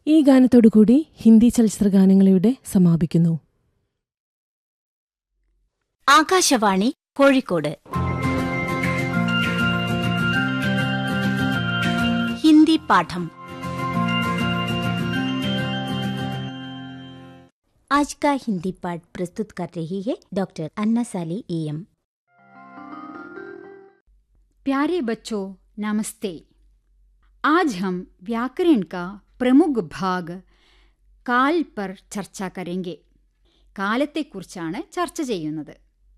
ഈ ഗാനത്തോടുകൂടി ഹിന്ദി ചലച്ചിത്ര ഗാനങ്ങളിവിടെ സമാപിക്കുന്നു ആകാശവാണി കോഴിക്കോട് ഹിന്ദി പാഠം आज का हिंदी पाठ प्रस्तुत कर रही है डॉक्टर अन्ना साली एम प्यारे बच्चों नमस्ते आज हम व्याकरण का प्रमुख भाग കാൽ പർ ചർച്ച കരെങ്കെ കാലത്തെക്കുറിച്ചാണ് ചർച്ച ചെയ്യുന്നത്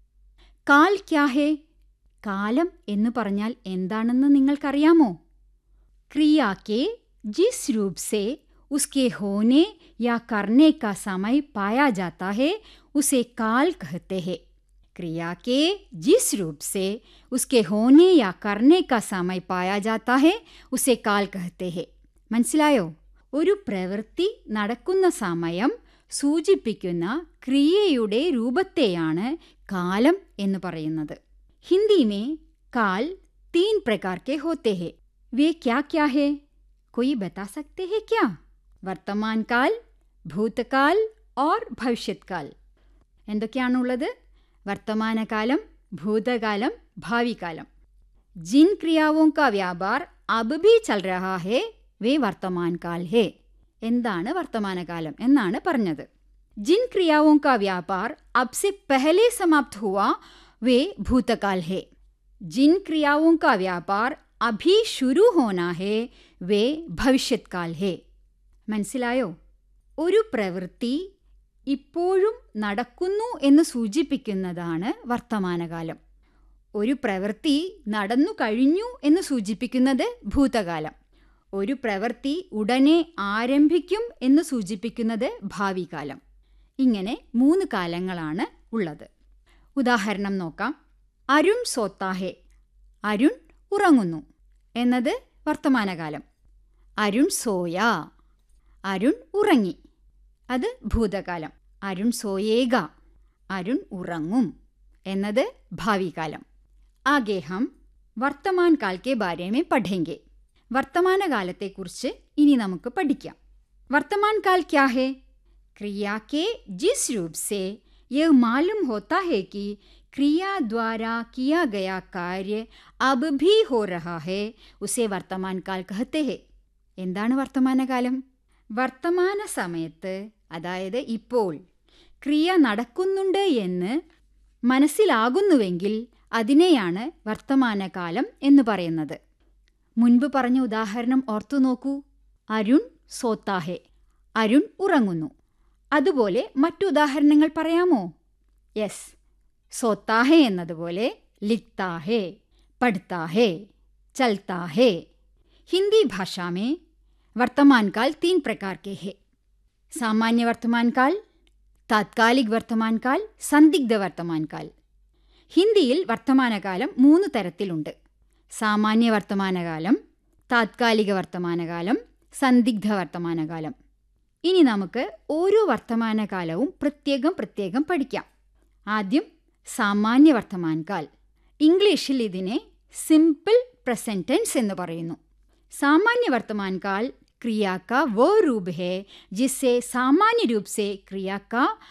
കാൽ ക്യാഹേ കാലം എന്ന് പറഞ്ഞാൽ എന്താണെന്ന് നിങ്ങൾക്കറിയാമോ ക്രിയാക്കെ ജിസ് രൂപ് സെ उसके होने या करने का समय पाया जाता है उसे काल कहते हैं क्रिया के जिस रूप से उसके होने या करने का समय पाया जाता है उसे കാൽ कहते हैं മനസ്സിലായോ ഒരു പ്രവൃത്തി നടക്കുന്ന സമയം സൂചിപ്പിക്കുന്ന ക്രിയയുടെ രൂപത്തെയാണ് കാലം എന്ന് പറയുന്നത് ഹിന്ദി മേ കാൽ തീൻ പ്രകാർ കെ ഹോത്തെ ഹെ വേ ക്യാ ക്യാ ഹെ कोई बता सकते हैं क्या വർത്തമാൻ കാൽ ഭൂതകാൽ ഓർ ഭവിഷ്യത്കാൽ എന്തൊക്കെയാണുള്ളത് വർത്തമാനകാലം ഭൂതകാലം ഭാവികാലം जिन क्रियाओं का व्यापार अब भी चल रहा है वे വർത്തമാൻ കാൽ ഹേ എന്താണ് വർത്തമാനകാലം എന്നാണ് പറഞ്ഞത് जिन क्रियाओं का व्यापार अब से पहले समाप्त हुआ वे भूतकाल है जिन क्रियाओं का व्यापार अभी शुरू होना है वे ഭവിഷ്യത്കാൽ ഹേ മനസ്സിലായോ ഒരു പ്രവൃത്തി ഇപ്പോഴും നടക്കുന്നു എന്ന് സൂചിപ്പിക്കുന്നതാണ് വർത്തമാനകാലം ഒരു പ്രവൃത്തി നടന്നു കഴിഞ്ഞു എന്ന് സൂചിപ്പിക്കുന്നത് ഭൂതകാലം ഒരു പ്രവൃത്തി ഉടനെ ആരംഭിക്കും എന്ന് സൂചിപ്പിക്കുന്നത് ഭാവികാലം ഇങ്ങനെ മൂന്ന് കാലങ്ങളാണ് ഉള്ളത് ഉദാഹരണം നോക്കാം അരുൺ സോത്താഹെ അരുൺ ഉറങ്ങുന്നു എന്നത് വർത്തമാനകാലം അരുൺ സോയ അരുൺ ഉറങ്ങി അത് ഭൂതകാലം അരുൺ സോയേക അരുൺ ഉറങ്ങും എന്നത് ഭാവികാലം ആകെ ഹം വർത്തമാൻ കാൽ കെ ബാരെ മേ പഠേങ്കെ വർത്തമാനകാലത്തെക്കുറിച്ച് ഇനി നമുക്ക് പഠിക്കാം വർത്തമാൻ കാൽ ക്യാ ഹേ क्रिया के जिस रूप से यह मालूम होता है कि क्रिया द्वारा किया गया कार्य अब भी हो रहा है उसे വർത്തമാൻ കാൽ कहते हैं എന്താണ് വർത്തമാനകാലം വർത്തമാന സമയത്ത് അതായത് ഇപ്പോൾ ക്രിയ നടക്കുന്നുണ്ട് എന്ന് മനസ്സിലാകുന്നുവെങ്കിൽ അതിനെയാണ് വർത്തമാനകാലം എന്ന് പറയുന്നത് മുൻപ് പറഞ്ഞ ഉദാഹരണം ഓർത്തു നോക്കൂ അരുൺ സോത്താഹെ അരുൺ ഉറങ്ങുന്നു അതുപോലെ മറ്റു ഉദാഹരണങ്ങൾ പറയാമോ യെസ് സോത്താഹെ എന്നതുപോലെ ലിഖ്താഹെ പഠിത്താഹെ ചൽത്താഹെ हिंदी भाषा में वर्तमान काल तीन प्रकार के हैं सामान्य वर्तमान काल താത്കാലിക് വർത്തമാൻ കാൽ സന്ദിഗ്ധ വർത്തമാൻ കാൽ ഹിന്ദിയിൽ വർത്തമാനകാലം മൂന്ന് തരത്തിലുണ്ട് സാമാന്യ വർത്തമാനകാലം താത്കാലിക വർത്തമാനകാലം സന്ദിഗ്ധ വർത്തമാനകാലം ഇനി നമുക്ക് ഓരോ വർത്തമാനകാലവും പ്രത്യേകം പ്രത്യേകം പഠിക്കാം ആദ്യം സാമാന്യ വർത്തമാൻ കാൽ ഇംഗ്ലീഷിൽ ഇതിനെ സിമ്പിൾ പ്രസൻറ്റൻസ് എന്ന് പറയുന്നു सामान्य वर्तमान काल क्रिया का वो रूप है जिससे सामान्य रूप से क्रिया का